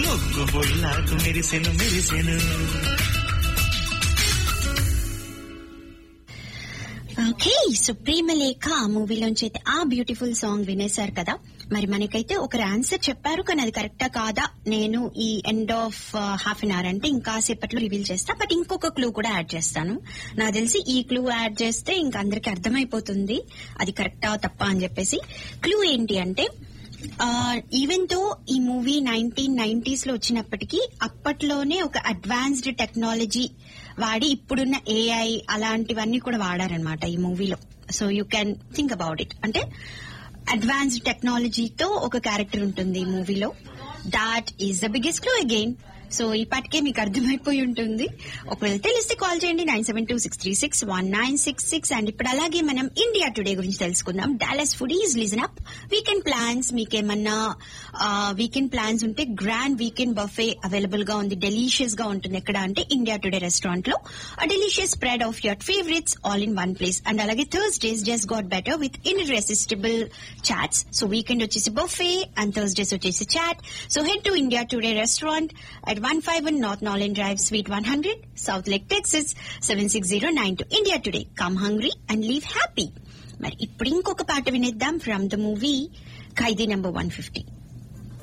ముగ్గు బొల్లాకు మెరిసెను మెరిసెను ఓకే సుప్రీమలేఖ మూవీలోంచి అయితే ఆ బ్యూటిఫుల్ సాంగ్ వినేశారు కదా మరి మనకైతే ఒకరు ఆన్సర్ చెప్పారు కానీ అది కరెక్టా కాదా నేను ఈ end of half an hour అంటే ఇంకా సేపట్లో రివీల్ చేస్తా బట్ ఇంకొక క్లూ కూడా యాడ్ చేస్తాను నాకు తెలిసి ఈ క్లూ యాడ్ చేస్తే ఇంకా అందరికి అర్థమైపోతుంది అది కరెక్టా తప్పా అని చెప్పేసి క్లూ ఏంటి అంటే ఈవెన్ తో ఈ మూవీ నైన్టీన్ నైన్టీస్ లో వచ్చినప్పటికీ అప్పట్లోనే ఒక అడ్వాన్స్డ్ టెక్నాలజీ వాడి ఇప్పుడున్న ఏఐ అలాంటివన్నీ కూడా వాడారనమాట ఈ మూవీలో so you can think about it అంటే అడ్వాన్స్డ్ టెక్నాలజీతో ఒక క్యారెక్టర్ ఉంటుంది ఈ మూవీలో that is the biggest clue again so ఈ పాటికే మీకు అర్థమైపోయి ఉంటుంది ఒకవేళ తెలిస్తే కాల్ చేయండి nine seven two six three six one nine six six and ఇప్పుడు అలాగే మనం ఇండియా టుడే గురించి తెలుసుకుందాం Dallas foodies listen up weekend plans మీకేమన్నా వీకెండ్ ప్లాన్స్ ఉంటే గ్రాండ్ వీకెండ్ బఫే అవైలబుల్ గా ఉంది డెలీషియస్ గా ఉంటుంది ఎక్కడ అంటే ఇండియా టుడే రెస్టారెంట్ లో a delicious spread of your favourites all in one place and అలాగే Thursdays just got better with irresistible chats so weekend వచ్చేసి బఫే అండ్ థర్స్డేస్ వచ్చేసి chat so head to India Today restaurant at 151 North Norland Drive, Suite 100, South Lake, Texas, 76092. India Today. Come hungry and leave happy. మరి ఇప్పుడు ఇంకొక పాట వినేద్దాం from the movie Khaidi number one fifty